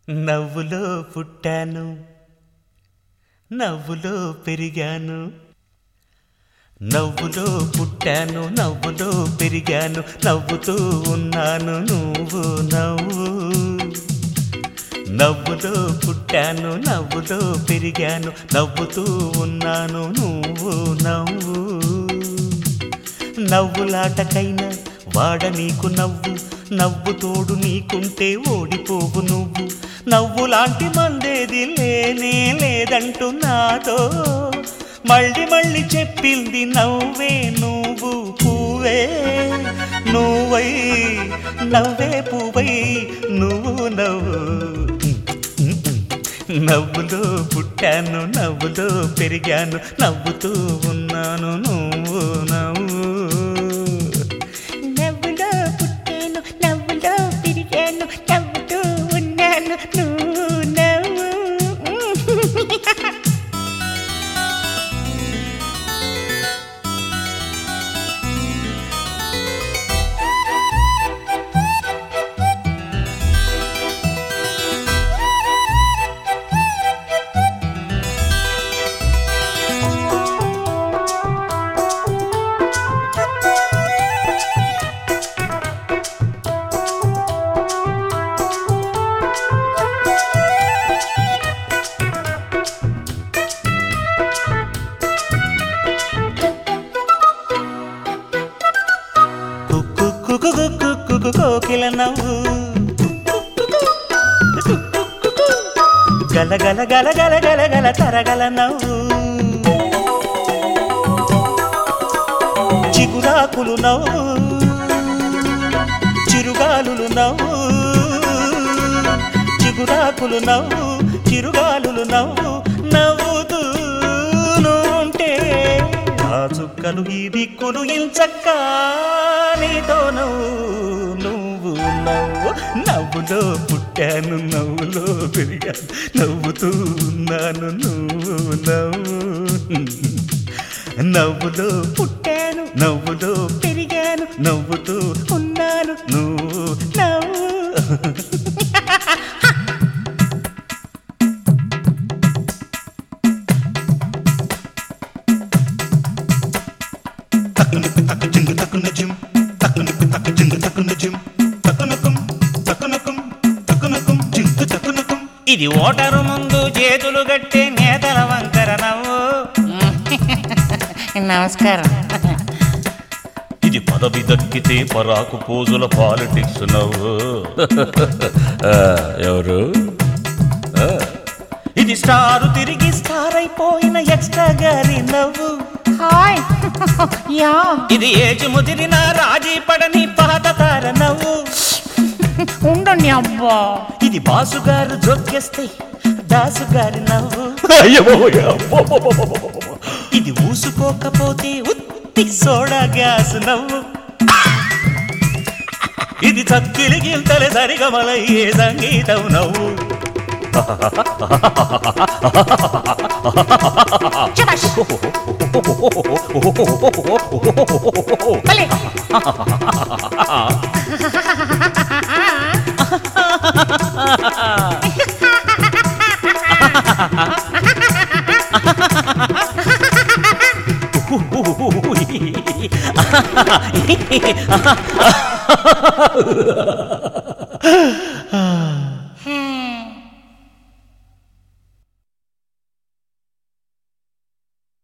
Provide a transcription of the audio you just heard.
నవ్వులో పుట్టాను నవ్వులో పెరిగాను నవ్వులో పుట్టాను నవ్వులో పెరిగాను నవ్వుతూ ఉన్నాను నువ్వు నవ్వు నవ్వులో పుట్టాను నవ్వులో పెరిగాను నవ్వుతూ ఉన్నాను నువ్వు నవ్వు నవ్వులాటకైనా వాడ నీకు నవ్వు నవ్వు తోడు నీకుంటే ఓడిపోవు నువ్వు నవ్వులాంటి మందేది లేనే లేదంటూ నాతో మళ్ళీ మళ్ళీ చెప్పింది నవ్వే నువ్వు పువ్వే నువ్వై నవ్వే పువ్వై నువ్వు నవ్వు నవ్వులో పుట్టాను నవ్వులో పెరిగాను నవ్వుతూ ఉన్నాను నువ్వు నవ్వు నవ్వులో పుట్టాను నవ్వులో పెరిగాను నవ్వుతూ ఉన్నాను నువ్వు నవ్వు కుక్కు కుక్కు కుక్కు కుక్కు కోకిల నవ్వు గల గల గల గల గల గల తరగల నవ్వు చిగురాకులు నవ్వు చిరుగాలులు నవ్వు చిగురాకులు నవ్వు చిరుగాలులు నవ్వు నవ్వుతూ ఉంటే ఆ చుక్కలు ఈ దిక్కులు ఇంచక్క నీతో నవ్వు నువ్వు నవ్వు నవ్వులో పుట్టాను నవ్వులో పెరిగాను నవ్వుతూ ఉన్నాను నువ్వు నవ్వు నవ్వులో పుట్టాను నవ్వులో పెరిగాను నవ్వుతూ ఉన్నాను నువ్వు నవ్వు తక్కునకు తక్కు జింగు తక్కున జిం తక్కునకు తక్కు జింగు తక్కున జిం తక్కునకం తక్కునకం తక్కునకం జింగు తక్కునకం ఇది ఓటరు ముందు చేతులు గట్టే నేతల వంకర నవ్వు నమస్కారం ఇది పదవి దక్కితే పరాకు పోజుల పాలిటిక్స్ నవ్వు ఆ, ఎవరు ఆ, ఇది స్టారు తిరిగి స్టార్ అయిపోయిన ఎక్స్ట్రా గారి నవ్వు హాయ్ యా ఇది ఏజ్ ముదిరిన రాజీ పడని పాత తార నవ్వు ఉండండి అబ్బా ఇది బాసుగారు జోక్యస్తే దాసు గారి నవ్వు ఇది ఊసుకోకపోతే ఉత్తి సోడా గ్యాస్ నవ్వు ఇది చక్కిలి గింతలే సరిగమలయ్యే సంగీతం నవ్వు శభాష్. భలే.